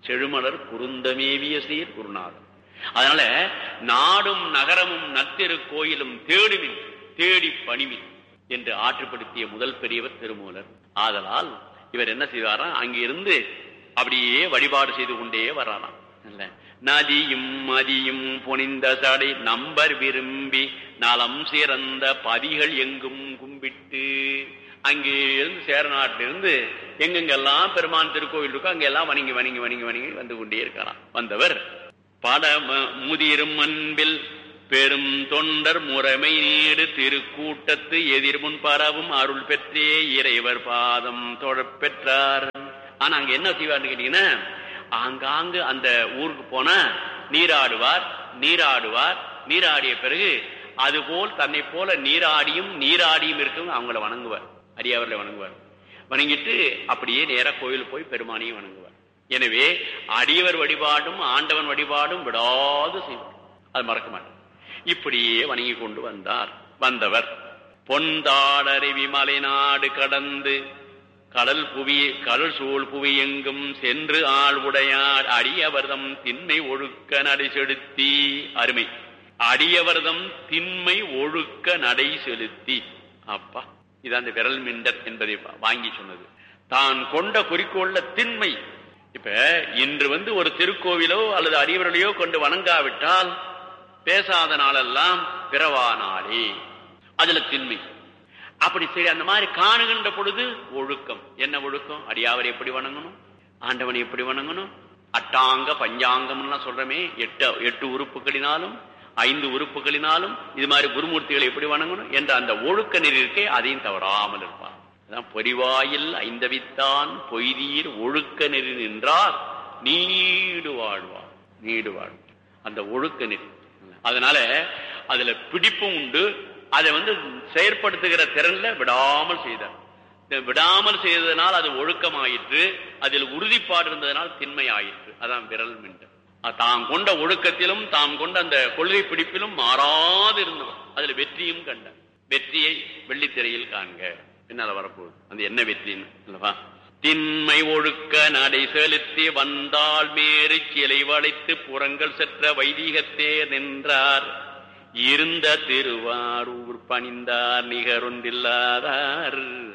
செழுமலர் குருந்தமேவிய சீர் குருநாதன் அதனால நாடும் நகரமும் நத்திரு கோயிலும் தேடுமின் தேடி பணிமின் என்று ஆற்றுப்படுத்திய முதல் பெரியவர் திருமூலர் ஆதலால் இவர் என்ன செய்வாராம் அங்கிருந்து அப்படியே வழிபாடு செய்து கொண்டே வராராம் இல்ல நதியும் மதியும் புனிந்த சடை நம்பர் விரும்பி நலம் சிறந்த பதிகள் எங்கும் கும்பிட்டு அங்கே இருந்து சேரநாட்டிலிருந்து எங்கெங்கெல்லாம் பெருமான் திருக்கோவில் இருக்கோ அங்கெல்லாம் வணங்கி வணங்கி வணங்கி வணங்கி வந்து கொண்டே இருக்காராம் வந்தவர் பட முதிரும் அன்பில் பெரும் தொண்டர் முறைமை நீடு திருக்கூட்டத்து எதிர்முன் பரவும் அருள் பெற்றே இறைவர் பாதம் தொழப் பெற்றார் ஆனா அங்க என்ன செய்வார்னு கேட்டீங்கன்னா ஆங்காங்கு அந்த ஊருக்கு போனா நீராடுவார் நீராடுவார் நீராடிய பிறகு அதுபோல் தன்னை போல நீராடியும் நீராடியும் இருக்கவங்க அவங்கள வணங்குவார் அடியாவர்களை வணங்குவார் வணங்கிட்டு அப்படியே நேரா கோயில் போய் பெருமானையும் வணங்குவார் எனவே அடியவர் வழிபாடும் ஆண்டவன் வழிபாடும் விடாது செய்வார் அது மறக்க மாட்டார் இப்படியே வணங்கி கொண்டு வந்தார் வந்தவர் பொன்தாடருவி மலைநாடு கடந்து கடல் புவி கடல் சூழ் புவி எங்கும் சென்று ஆள் உடையார் அடியவர்தம் திண்மை ஒழுக்க நடை செலுத்தி அருமை அடியவர்தம் திண்மை ஒழுக்க நடை செலுத்தி அப்பா இது அந்த விரல் மிண்டர் என்பதை வாங்கி சொன்னது தான் கொண்ட குறிக்கோள்ல திண்மை இப்ப இன்று வந்து ஒரு திருக்கோவிலோ அல்லது அடியவர்களையோ கொண்டு வணங்காவிட்டால் பேசாத நாளெல்லாம் பிறவா நாளே அதுல திண்மை அப்படி சரி அந்த மாதிரி காணுகின்ற பொழுது ஒழுக்கம் என்ன ஒழுக்கம் அடியாவரை எப்படி வணங்கணும் ஆண்டவனை எப்படி வணங்கணும் அட்டாங்க பஞ்சாங்கம்லாம் சொல்றமே எட்டு எட்டு உறுப்புகளினாலும் ஐந்து உறுப்புகளினாலும் இது மாதிரி குருமூர்த்திகளை எப்படி வணங்கணும் என்ற அந்த ஒழுக்க நெறி இருக்கே அதையும் தவறாமல் இருப்பார் அதான் பொறிவாயில் ஐந்தவித்தான் பொய்தீர் ஒழுக்க நெறி நின்றார் நீடு வாழ்வார் நீடு வாழ்வார் அந்த ஒழுக்க நெறி அதனால அதுல பிடிப்பும் உண்டு அதை வந்து செயற்படுத்துகிற திறன்ல விடாமல் செய்தார் விடாமல் செய்ததனால் அது ஒழுக்கமாயிற்று அதில் உறுதிப்பாடு இருந்ததனால் திண்மை ஆயிற்று அதான் விரல் மின்று தாம் கொண்ட ஒழுக்கத்திலும் தாம் கொண்ட அந்த கொள்கை பிடிப்பிலும் மாறாது இருந்தவர் அதுல வெற்றியும் கண்டார் வெற்றியை வெள்ளித்திரையில் காண்க பின்னால வரப்போகுது அந்த என்ன வெற்றின்னு அல்லவா திண்மை ஒழுக்க நடை செலுத்தி வந்தால் மேறு சிலை வளைத்து புறங்கள் செற்ற வைதிகத்தே நின்றார் இருந்த திருவாரூர் பணிந்தார் நிகரொன்றில்லாதார்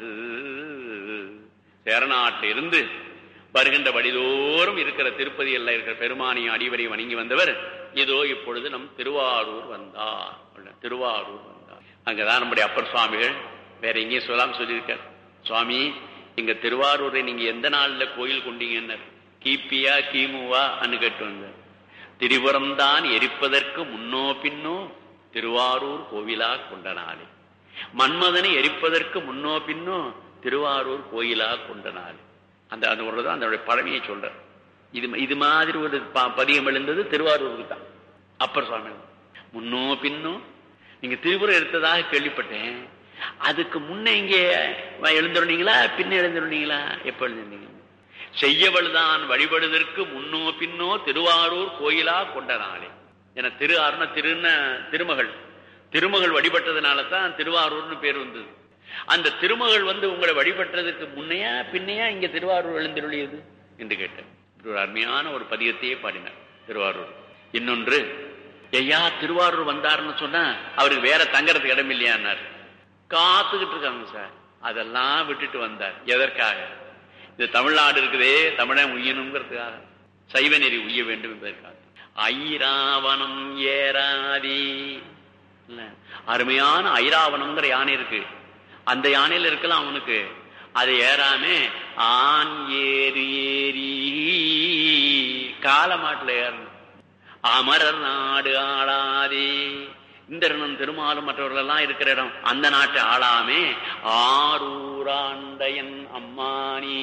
சேரநாட்டிலிருந்து வருகின்ற வழிதோறும் இருக்கிற திருப்பதி எல்லாம் இருக்கிற பெருமானிய அடிவரை வணங்கி வந்தவர் இதோ இப்பொழுது நம் திருவாரூர் வந்தார் திருவாரூர் வந்தார் அங்கதான் நம்முடைய அப்பர் சுவாமிகள் வேற எங்கேயும் சொல்லாம சொல்லியிருக்கார் சுவாமி இங்க திருவாரூரை நீங்க எந்த நாள்ல கோயில் கொண்டீங்கன்னு கிபியா கிமுவா அன்னு கேட்டு வந்தார் திரிபுரம் தான் எரிப்பதற்கு முன்னோ பின்னோ திருவாரூர் கோவிலா கொண்ட நாளே மன்மதனை எரிப்பதற்கு முன்னோ பின்னோ திருவாரூர் கோயிலா கொண்ட நாள் அந்த அந்த ஒரு தான் அதனுடைய பழமையை சொல்ற இது இது மாதிரி ஒரு பதியம் எழுந்தது திருவாரூருக்கு தான் அப்பர் சுவாமி முன்னோ பின்னோ நீங்க திருபுரம் எடுத்ததாக கேள்விப்பட்டேன் அதுக்கு முன்ன இங்கே எழுந்துருந்தீங்களா பின்ன எழுந்துருந்தீங்களா எப்ப எழுந்திருந்தீங்க செய்யவள்தான் வழிபடுவதற்கு முன்னோ பின்னோ திருவாரூர் கோயிலா கொண்ட நாளே என திரு அருண திருன திருமகள் திருமகள் வழிபட்டதுனால தான் திருவாரூர்னு பேர் வந்தது அந்த திருமகள் வந்து உங்களை வழிபட்டதுக்கு முன்னையா பின்னையா இங்க திருவாரூர் எழுந்திருளியது என்று கேட்டேன் ஒரு அருமையான ஒரு பதியத்தையே பாடினார் திருவாரூர் இன்னொன்று ஐயா திருவாரூர் வந்தாருன்னு சொன்னா அவருக்கு வேற தங்கறதுக்கு இடம் இல்லையான்னார் காத்துக்கிட்டு இருக்காங்க சார் அதெல்லாம் விட்டுட்டு வந்தார் எதற்காக இது தமிழ்நாடு இருக்குதே தமிழன் உய்யணுங்கிறதுக்காக சைவ நெறி உய்ய வேண்டும் என்பதற்காக ஐராவணம் ஏறாதி இல்ல அருமையான ஐராவணம்ங்கிற யானை இருக்கு அந்த யானையில இருக்கலாம் அவனுக்கு அதை ஏறாம ஆண் ஏறி ஏறி காலமாட்டுல ஏறணும் அமரர் நாடு ஆளாதே இந்திரனும் திருமாலும் மற்றவர்கள் எல்லாம் இருக்கிற இடம் அந்த நாட்டை ஆளாமே ஆரூராண்டையன் அம்மானி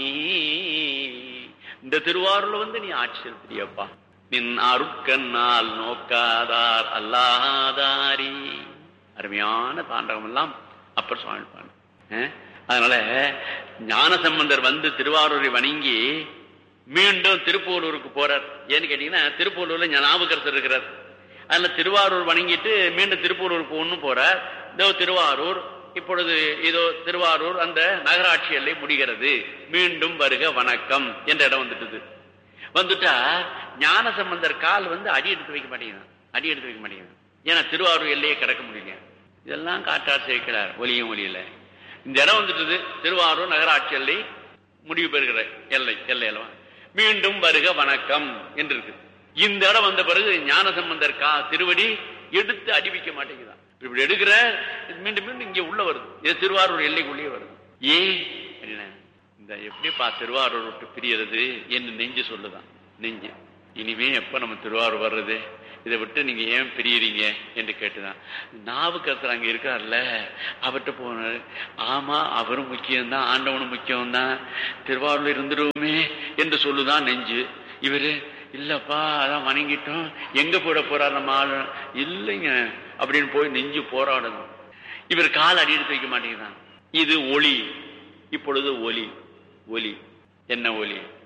இந்த திருவாரூர்ல வந்து நீ ஆட்சி செலுத்தியப்பா நின் அருட்கண்ணால் நோக்காதார் அல்லாதாரி அருமையான தாண்டகம் எல்லாம் அப்பர் சுவாமி பாடு அதனால ஞானசம்பந்தர் வந்து திருவாரூரை வணங்கி மீண்டும் திருப்பூலூருக்கு போறார் ஏன்னு கேட்டீங்கன்னா திருப்பூலூர்ல ஞாபகரசர் இருக்கிறார் அதுல திருவாரூர் வணங்கிட்டு மீண்டும் திருப்பூரூருக்கு ஒண்ணு போறார் இதோ திருவாரூர் இப்பொழுது இதோ திருவாரூர் அந்த நகராட்சி எல்லை முடிகிறது மீண்டும் வருக வணக்கம் என்ற இடம் வந்துட்டது வந்துட்டா ஞான சம்பந்தர் கால் வந்து அடி எடுத்து வைக்க மாட்டேங்குதான் அடி எடுத்து வைக்க மாட்டேங்குதான் ஏன்னா திருவாரூர் எல்லையே கிடக்க முடியல இதெல்லாம் காட்டார் சேர்க்கிறார் ஒலியும் ஒலியில இந்த இடம் வந்துட்டது திருவாரூர் நகராட்சி எல்லை முடிவு பெறுகிற எல்லை எல்லை அல்லவா மீண்டும் வருக வணக்கம் என்று இருக்கு இந்த இடம் வந்த பிறகு ஞான சம்பந்தர் கா திருவடி எடுத்து அடிவிக்க மாட்டேங்குதான் இப்படி எடுக்கிற மீண்டும் மீண்டும் இங்க உள்ள வருது இது திருவாரூர் எல்லைக்குள்ளேயே வருது ஏன் அப்படின்னா இந்த எப்படிப்பா திருவாரூர் விட்டு பிரியறது என்று நெஞ்சு சொல்லுதான் நெஞ்சு இனிமே எப்ப நம்ம திருவாரூர் வர்றது இதை விட்டு நீங்க ஏன் பிரியறீங்க என்று கேட்டுதான் நாவுக்கரசர் அங்க இருக்கார்ல அவர்கிட்ட போனாரு ஆமா அவரும் முக்கியம்தான் ஆண்டவனும் முக்கியம்தான் திருவாரூர்ல இருந்துடுவோமே என்று சொல்லுதான் நெஞ்சு இவரு இல்லப்பா அதான் வணங்கிட்டோம் எங்க போட போறார் நம்ம ஆளு இல்லைங்க அப்படின்னு போய் நெஞ்சு போராடணும் இவர் கால் அடி எடுத்து வைக்க மாட்டேங்கிறான் இது ஒளி இப்பொழுது ஒலி ஒலி என்ன ஒலி